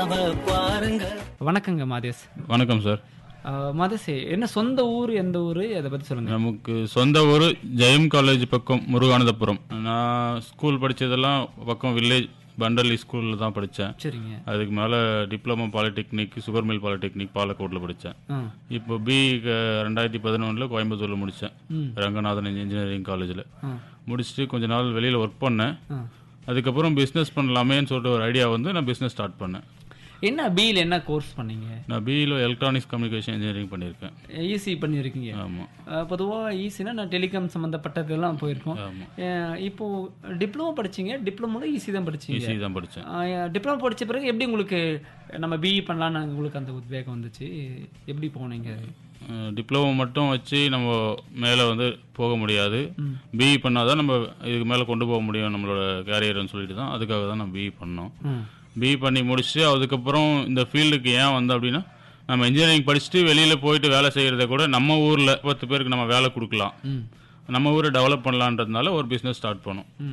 சினிமாவை பாருங்க வணக்கங்க மாதேஷ் வணக்கம் சார் அஹ், மாதேஷ் என்ன சொந்த ஊர் எந்த ஊர் அதை பற்றி சொல்லுங்க நமக்கு சொந்த ஊர் ஜெயம் காலேஜ் பக்கம் முருகானந்தபுரம் நான் ஸ்கூல் படித்ததெல்லாம் பக்கம் வில்லேஜ் பண்டலி ஸ்கூலில் தான் படித்தேன் சரிங்க அதுக்கு மேலே diploma polytechnic sugar mill polytechnic பாலக்கோட்டில் படித்தேன் ஆ இப்போ பி ரெண்டாயிரத்தி பதினொன்றில் கோயம்புத்தூரில் முடித்தேன் ம். ரங்கநாதன் இன்ஜினியரிங் காலேஜில் ஆ முடிச்சுட்டு கொஞ்ச நாள் வெளியில் ஒர்க் பண்ணேன் ஆ அதுக்கப்புறம் பிஸ்னஸ் பண்ணலாமேன்னு சொல்லிட்டு ஒரு ஐடியா வந்து நான் பிஸ்னஸ் ஸ்டார்ட் பண்ணேன் என்ன பியில் என்ன கோர்ஸ் பண்ணீங்க நான் பிஇயில் எலக்ட்ரானிக்ஸ் கம்யூனிகேஷன் இன்ஜினியரிங் பண்ணியிருக்கேன் ஈஸி பண்ணியிருக்கீங்க ஆமாம் பொதுவாக ஈஸினா நான் டெலிகாம் சம்மந்தப்பட்டதெல்லாம் போயிருக்கோம் ஆமாம் அஹ், இப்போ டிப்ளமோ படிச்சீங்க டிப்ளமோல ஈஸி தான் படிச்சீங்க ஈஸி தான் படித்தேன் டிப்ளமோ படிச்ச பிறகு எப்படி உங்களுக்கு நம்ம பிஇ பண்ணலான்னு உங்களுக்கு அந்த உத்வேகம் வந்துச்சு எப்படி போனீங்க டிப்ளமோ மட்டும் வச்சு நம்ம மேலே வந்து போக முடியாது பிஇ பண்ணாதான் நம்ம இதுக்கு மேலே கொண்டு போக முடியும் நம்மளோட கேரியர்னு சொல்லிட்டு தான் அதுக்காக தான் நான் பிஇ பண்ணோம் ம் பிஇ பண்ணி முடிச்சுட்டு அதுக்கப்புறம் இந்த ஃபீல்டுக்கு ஏன் வந்தோம் அப்படின்னா நம்ம இன்ஜினியரிங் படிச்சுட்டு வெளியில் போயிட்டு வேலை செய்கிறத கூட நம்ம ஊரில் பத்து பேருக்கு நம்ம வேலை கொடுக்கலாம் ம் நம்ம ஊரை டெவலப் பண்ணலான்றதுனால ஒரு பிஸ்னஸ் ஸ்டார்ட் பண்ணோம்